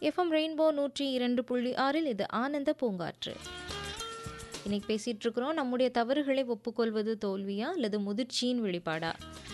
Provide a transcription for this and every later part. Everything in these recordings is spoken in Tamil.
எஃப்எம் ரெயின்போ நூற்றி இரண்டு புள்ளி ஆறில் இது ஆனந்த பூங்காற்று இன்னைக்கு பேசிட்டு இருக்கிறோம் நம்முடைய தவறுகளை ஒப்புக்கொள்வது தோல்வியா அல்லது முதிர்ச்சியின் வெளிப்பாடா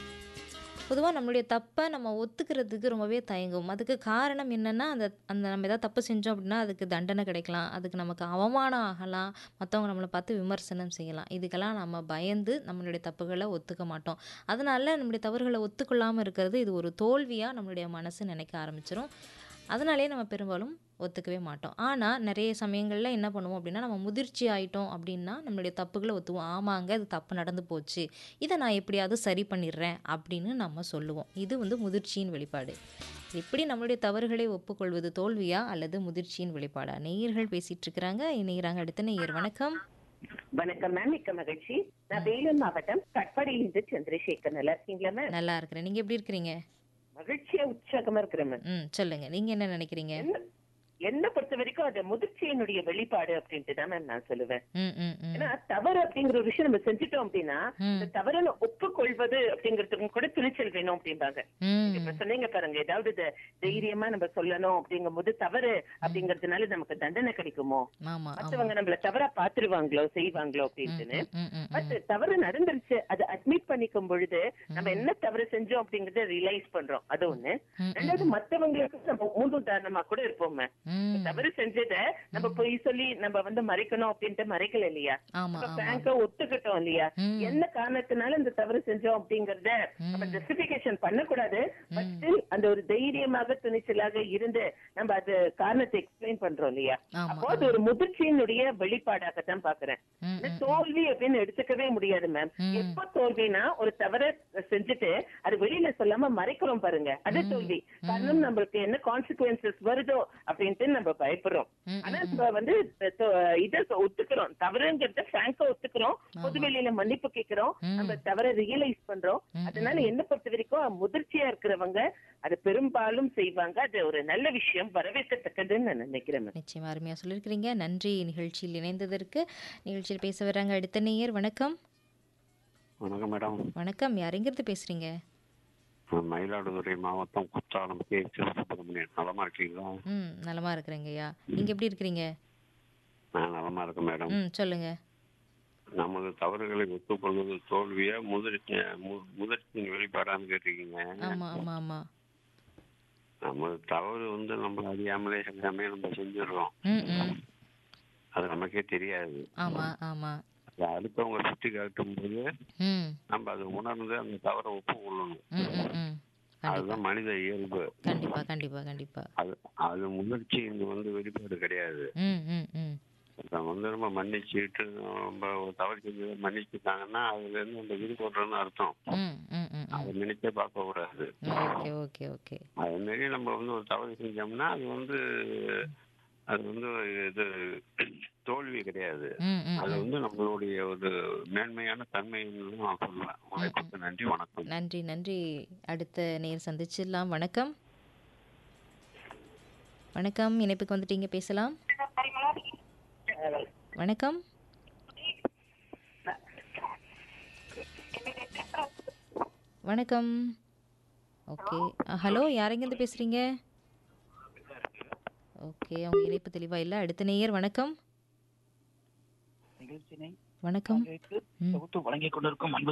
பொதுவாக நம்மளுடைய தப்பை நம்ம ஒத்துக்கிறதுக்கு ரொம்பவே தயங்கும் அதுக்கு காரணம் என்னென்னா அந்த அந்த நம்ம ஏதாவது தப்பு செஞ்சோம் அப்படின்னா அதுக்கு தண்டனை கிடைக்கலாம் அதுக்கு நமக்கு அவமானம் ஆகலாம் மற்றவங்க நம்மளை பார்த்து விமர்சனம் செய்யலாம் இதுக்கெல்லாம் நம்ம பயந்து நம்மளுடைய தப்புகளை ஒத்துக்க மாட்டோம் அதனால நம்மளுடைய தவறுகளை ஒத்துக்கொள்ளாமல் இருக்கிறது இது ஒரு தோல்வியாக நம்மளுடைய மனசு நினைக்க ஆரம்பிச்சிரும் அதனாலே நம்ம பெரும்பாலும் ஒத்துக்கவே மாட்டோம் ஆனால் நிறைய சமயங்களில் என்ன பண்ணுவோம் அப்படின்னா நம்ம முதிர்ச்சி ஆயிட்டோம் அப்படின்னா நம்மளுடைய தப்புகளை ஒத்துவோம் ஆமாங்க இது தப்பு நடந்து போச்சு இதை நான் எப்படியாவது சரி பண்ணிடுறேன் அப்படின்னு நம்ம சொல்லுவோம் இது வந்து முதிர்ச்சியின் வெளிப்பாடு எப்படி நம்மளுடைய தவறுகளை ஒப்புக்கொள்வது தோல்வியா அல்லது முதிர்ச்சியின் வெளிப்பாடா நேயர்கள் பேசிட்டு இருக்கிறாங்க இணைகிறாங்க அடுத்த நேயர் வணக்கம் வணக்கம் மேம் மிக்க மகிழ்ச்சி நான் வேலூர் மாவட்டம் கட்பாடியிலிருந்து சந்திரசேகர் நல்லா இருக்கீங்களா மேம் நல்லா இருக்கிறேன் நீங்கள் எப்படி இருக்கிறீங்க மகிழ்ச்சியா உற்சாகமா இருக்கிறேன் மேம் ம் சொல்லுங்க நீங்கள் என்ன நினைக்கிறீங்க என்ன என்ன பொறுத்த வரைக்கும் அது முதிர்ச்சியினுடைய வெளிப்பாடு அப்படின்ட்டு தான் மேம் நான் சொல்லுவேன் ம் ம் ம் ஏன்னா தவறு அப்படிங்கிற ஒரு விஷயம் நம்ம செஞ்சுட்டோம் அப்படின்னா ம். இந்த தவறை ஒப்புக்கொள்வது அப்படிங்கிறதுக்கும் கூட துணிச்சல் வேணும் அப்படிம்பாங்க ம் இப்ப சொன்னீங்க பாருங்க ஏதாவது இத தைரியமா நம்ம சொல்லணும் அப்படிங்கும் போது தவறு அப்படிங்கறதுனால நமக்கு தண்டனை கிடைக்குமோ ஆமாம் ஆமாம் மத்தவங்க நம்மள தவறா பாத்துருவாங்களோ செய்வாங்களோ அப்படின்ட்டுன்னு ம் ம் பட் தவறு நடந்துருச்சு அதை அட்மிட் பண்ணிக்கும் பொழுது நம்ம என்ன தவறு செஞ்சோம் அப்படிங்கறத ரியலைஸ் பண்றோம் அது ஒண்ணு ம், ரெண்டாவது மத்தவங்களுக்கு நம்ம முன்னுதாரணமா கூட இருப்போமே ம் தவறு செஞ்சத நம்ம பொய் சொல்லி நம்ம வந்து மறைக்கணும் அப்படின்ட்டு மறைக்கல இல்லையா ஆமாம் நம்ம ஆமாம் பிராங்கா ஒத்துக்கிட்டோம் இல்லையா ம். என்ன காரணத்தினால இந்த தவறு செஞ்சோம் அப்படிங்கறத நம்ம ஜஸ்டிபிகேஷன் பண்ணக்கூடாது பட் ஸ்டில் அந்த ஒரு தைரியமாக துணிச்சலாக இருந்து நம்ம அது காரணத்தை எக்ஸ்பிளைன் பண்றோம் இல்லையா ஆமா, அப்போ அது ஒரு முதிர்ச்சியினுடைய வெளிப்பாடாகத்தான் பாக்குறேன் ம், இந்த தோல்வி அப்படின்னு எடுத்துக்கவே முடியாது மேம் ம். எப்ப தோல்வினா ஒரு தவற செஞ்சுட்டு அது வெளியில சொல்லாம மறைக்கிறோம் பாருங்க அது தோல்வி காரணம் நம்மளுக்கு என்ன கான்சிக்வன்சஸ் வருதோ அப்படின்ட்டு நம்ம பயப்படுறோம் ம், ஆனா இப்ப வந்து தொ- இத ஒத்துக்கிறோம் தவறுங்கிறத பிராங்கா ஒத்துக்கிறோம் பொது வெளியில மன்னிப்பு கேட்கிறோம் ம். நம்ம தவற ரியலைஸ் பண்றோம் அதனால என்ன பொறுத்த வரைக்கும் முதிர்ச்சியா இருக்கிறவங்க அது பெரும்பாலும் செய்வாங்க அது ஒரு நல்ல விஷயம் வரவேற்கத்தக்கதுன்னு நான் நினைக்கிறேன் மேம் நிச்சயமா அருமையாக சொல்லியிருக்கிறீங்க நன்றி நிகழ்ச்சியில் இணைந்ததற்கு நிகழ்ச்சியில் பேச வராங்க அடுத்த நேயர் வணக்கம் வணக்கம் மேடம் வணக்கம் யாருங்கிறது பேசுறீங்க நான் மயிலாடுதுறை மாவட்டம் குத்தாலம் கே சிவசுப்பிரமணியன் நலமா இருக்கீங்களா ம் நலமா இருக்கிறேங்க ஐயா நீங்க எப்படி இருக்கிறீங்க நான் நலமா இருக்கேன் மேடம் ம் சொல்லுங்க நமது தவறுகளை ஒத்துக்கொள்வது தோல்வியா முதிர்ச்சி மு- முதிர்ச்சியின் வெளிப்பாடான்னு கேட்டிருக்கீங்க ஆமா ஆமா ஆமா நமது தவறு வந்து நம்ம அறியாமலே எல்லாமே நம்ம செஞ்சிடுறோம் ம் ம் அது நமக்கே தெரியாது ஆமா ஆமா அதை அடுத்தவங்க சுட்டி காட்டும் போது ம் நம்ம அதை உணர்ந்து அந்த தவறை ஒப்புக்கொள்ளணும் ம் ம் ம் கண்டிப்பா அதுதான் மனித இயல்பு கண்டிப்பா கண்டிப்பா கண்டிப்பா அது அது முதிர்ச்சியின் வந்து வெளிப்பாடு கிடையாது ம் ம் ம் நம்ம வந்து நம்ம மன்னிச்சுட்டு நம்ம ஒரு தவறு செஞ்சதை மன்னிச்சுட்டாங்கன்னா அதுல இருந்து நம்ம விடுபடுறோம்னு அர்த்தம் ம் ம் ம் அதை நினைச்சே பார்க்க கூடாது ஓகே ஓகே ஓகே அது மாரி நம்ம வந்து ஒரு தவறு செஞ்சோம்னா அது வந்து அது வந்து இது தோல்வி கிடையாது ம் ம் அது வந்து நம்மளுடைய ஒரு மேன்மையான தன்மைன்னு நான் சொல்லுவேன் வாய்ப்புக்கு நன்றி வணக்கம் நன்றி நன்றி அடுத்த நேர் சந்திச்சிடலாம் வணக்கம் வணக்கம் இணைப்புக்கு வந்துட்டீங்க பேசலாம் வணக்கம் வணக்கம் ஓகே ஹலோ யாரெங்கேருந்து பேசுறீங்க ஓகே அவங்க இணைப்பு தெளிவா இல்லை அடுத்த நேயர் வணக்கம் நிகழ்ச்சியினை வணக்கம் பங்கேற்று தொகுத்து வழங்கிக் கொண்டிருக்கும் அன்பு